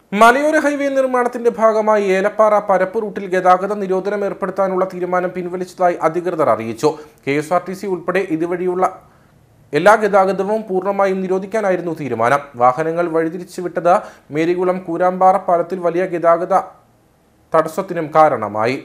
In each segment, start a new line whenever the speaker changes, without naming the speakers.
മലയോര ഹൈവേ നിർമ്മാണത്തിന്റെ ഭാഗമായി ഏലപ്പാറ പരപ്പ് റൂട്ടിൽ ഗതാഗത നിരോധനം ഏർപ്പെടുത്താനുള്ള തീരുമാനം പിൻവലിച്ചതായി അധികൃതർ അറിയിച്ചു K S R T C ഉൾപ്പെടെ ഇതുവഴിയുള്ള എല്ലാ ഗതാഗതവും പൂർണ്ണമായും നിരോധിക്കാനായിരുന്നു തീരുമാനം വാഹനങ്ങൾ വഴിതിരിച്ചുവിട്ടത് മേരികുളം കൂരാമ്പാറ പാലത്തിൽ വലിയ ഗതാഗത തടസ്സത്തിനും കാരണമായി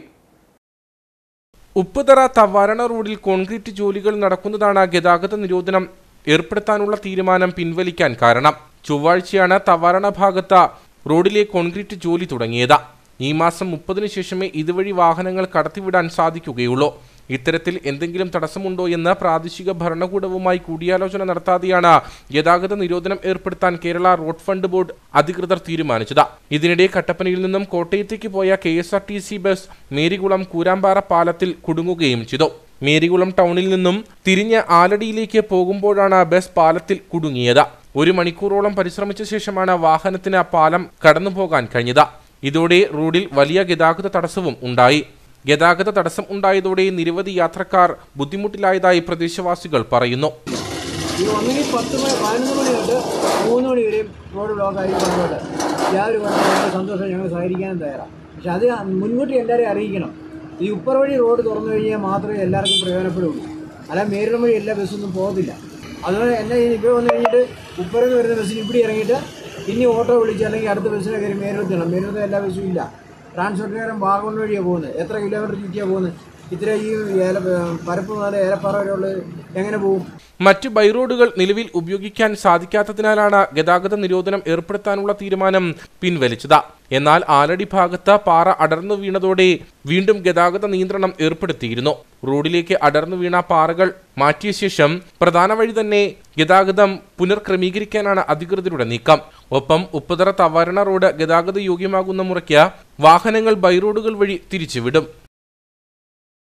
ഉപ്പുതറ തവാരണ റോഡിൽ കോൺക്രീറ്റ് ജോലികൾ നടക്കുന്നതാണ് ഗതാഗത നിരോധനം ഏർപ്പെടുത്താനുള്ള തീരുമാനം പിൻവലിക്കാൻ കാരണം ചൊവ്വാഴ്ചയാണ് തവാരണ ഭാഗത്ത് റോഡിലെ കോൺക്രീറ്റ് ജോലി തുടങ്ങിയത് ഈ മാസം മുപ്പതിനു ശേഷമേ ഇതുവഴി വാഹനങ്ങൾ കടത്തിവിടാൻ സാധിക്കുകയുള്ളൂ ഇത്തരത്തിൽ എന്തെങ്കിലും തടസ്സമുണ്ടോ എന്ന് പ്രാദേശിക ഭരണകൂടവുമായി കൂടിയാലോചന നടത്താതെയാണ് ഗതാഗത നിരോധനം ഏർപ്പെടുത്താൻ കേരള റോഡ് ഫണ്ട് ബോർഡ് അധികൃതർ തീരുമാനിച്ചത് ഇതിനിടെ കട്ടപ്പനയിൽ നിന്നും കോട്ടയത്തേക്ക് പോയ K S R T C bus Marykulam Koorampara പാലത്തിൽ കുടുങ്ങുകയും ചെയ്തു മേരികുളം ടൗണിൽ നിന്നും തിരിഞ്ഞ് ആലടിയിലേക്ക് പോകുമ്പോഴാണ് ബസ് പാലത്തിൽ കുടുങ്ങിയത് ഒരു മണിക്കൂറോളം പരിശ്രമിച്ച ശേഷമാണ് വാഹനത്തിന് പാലം കടന്നുപോകാൻ കഴിഞ്ഞത് ഇതോടെ റോഡിൽ വലിയ ഗതാഗത തടസ്സവും ഉണ്ടായി ഗതാഗത തടസ്സം ഉണ്ടായതോടെ നിരവധി യാത്രക്കാർ ബുദ്ധിമുട്ടിലായതായി പ്രദേശവാസികൾ പറയുന്നു
ഇത് ഒന്നെങ്കിൽ പത്ത് മണി പതിനൊന്ന് മണി തൊട്ട് മൂന്ന് മണി വരെയും റോഡ് ബ്ലോക്കായി കൊണ്ടുപോയിട്ട് യാതൊരു കുഴപ്പമില്ല ഞങ്ങൾ സന്തോഷം ഞങ്ങൾ സഹകരിക്കാനും തയ്യാറാണ് പക്ഷെ അത് മുൻകൂട്ടി എല്ലാവരെയും അറിയിക്കണം ഈ ഉപ്പർ വഴി റോഡ് തുറന്നു കഴിഞ്ഞാൽ മാത്രമേ എല്ലാവർക്കും പ്രയോജനപ്പെടുള്ളൂ അല്ല മേരിടം വഴി എല്ലാ ബസ്സൊന്നും പോകത്തില്ല അതുപോലെ എന്നെ ഇപ്പോൾ വന്നു കഴിഞ്ഞിട്ട് ഉപ്പറന്ന് വരുന്ന ബസ്സിന് ഇവിടെ ഇറങ്ങിയിട്ട് ഇനി ഓട്ടോ വിളിച്ച് അല്ലെങ്കിൽ അടുത്ത ബസ്സിനെ കയറി മേരിടത്തിണം മേരിടത്ത് എല്ലാ ബസ്സും ഇല്ല ട്രാൻസ്പോർട്ടുകാരൻ വാഗമൺ വഴിയാണ് പോകുന്നത് എത്ര കിലോമീറ്റർ ചുറ്റിയാണ് പോകുന്നത് ഇത്ര ഈ ഏല പരപ്പ് മുതൽ ഏലപ്പാറ വരെയുള്ളത് എങ്ങനെ പോകും
മറ്റ് ബൈറോഡുകൾ നിലവിൽ ഉപയോഗിക്കാൻ സാധിക്കാത്തതിനാലാണ് ഗതാഗത നിരോധനം ഏർപ്പെടുത്താനുള്ള തീരുമാനം പിൻവലിച്ചത് എന്നാൽ ആലടി ഭാഗത്ത് പാറ അടർന്നു വീണതോടെ വീണ്ടും ഗതാഗത നിയന്ത്രണം ഏർപ്പെടുത്തിയിരുന്നു റോഡിലേക്ക് അടർന്നു വീണ പാറകൾ മാറ്റിയ ശേഷം പ്രധാന വഴി തന്നെ ഗതാഗതം പുനർക്രമീകരിക്കാനാണ് അധികൃതരുടെ നീക്കം ഒപ്പം ഉപ്പുതറ തവാരണ റോഡ് ഗതാഗത യോഗ്യമാകുന്ന മുറയ്ക്ക് വാഹനങ്ങൾ ബൈറോഡുകൾ വഴി തിരിച്ചുവിടും